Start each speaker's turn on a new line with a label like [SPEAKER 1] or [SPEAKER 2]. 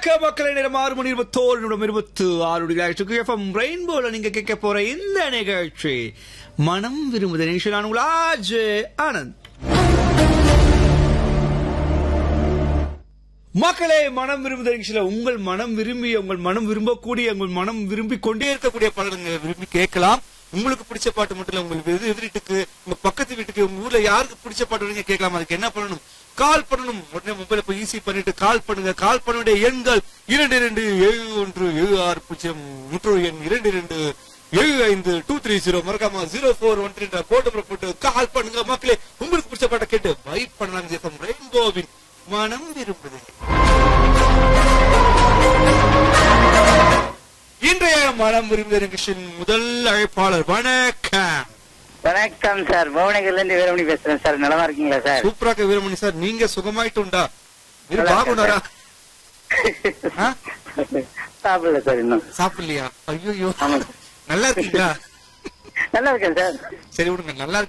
[SPEAKER 1] வணக்க மக்களை நேரம் ஆறு மணி இருபத்தோரு நிமிடம் இருபத்து ஆறு நிகழ்ச்சிக்கு எஃப்எம் ரெயின்போல நீங்க கேட்க போற இந்த நிகழ்ச்சி மனம் விரும்புத நிகழ்ச்சி நான் உங்கள் ஆஜ் ஆனந்த் மக்களே மனம் விரும்புத நிகழ்ச்சியில உங்கள் மனம் விரும்பி உங்கள் மனம் விரும்பக்கூடிய உங்கள் மனம் விரும்பி கொண்டே இருக்கக்கூடிய பாடல்களை விரும்பி கேட்கலாம் உங்களுக்கு பிடிச்ச பாட்டு மட்டும் இல்ல உங்களுக்கு எதிர் எதிரிட்டுக்கு உங்க பக்கத்து வீட்டுக்கு உங்க ஊர்ல யாருக்கு பிடிச்ச பாட்டு நீங்க கேட்கலாம் அதுக்கு என்ன பண்ணணும் கால் பண்ணணும் உடனே மொபைல போய் ஈஸி பண்ணிட்டு கால் பண்ணுங்க கால் பண்ண வேண்டிய எண்கள் இரண்டு இரண்டு ஏழு ஒன்று ஏழு ஆறு பூஜ்ஜியம் மற்றொரு எண் இரண்டு இரண்டு ஏழு ஐந்து டூ த்ரீ ஜீரோ மறக்காம zero four one three code போட்டு கால் பண்ணுங்க மக்களே உங்களுக்கு பிடிச்ச பாட்டை கேட்டு வைப் பண்ணலாம் ரெயின்போவின் மனம் விரும்புது இன்றைய மனம் விரும்புத நிகழ்ச்சியின் முதல் அழைப்பாளர் வணக்கம்
[SPEAKER 2] வணக்கம் சார் புவனகிரில இருந்து வீரமணி பேசுறேன் சார் நலமா இருக்கீங்களா சார்
[SPEAKER 1] சூப்பராக வீரமணி சார் நீங்க சுகமாயிட்டு உண்டா మీరు
[SPEAKER 2] நல்லா
[SPEAKER 1] బాగున్నారా ஆ?
[SPEAKER 2] சாப்பிடல சார் இன்னும்
[SPEAKER 1] சாப்பிடலையா ஐயோ
[SPEAKER 2] ஆமா
[SPEAKER 1] நல்லா இருக்கீங்களா
[SPEAKER 2] நல்லா இருக்கேன் சார்
[SPEAKER 1] சரி விடுங்க நல்லா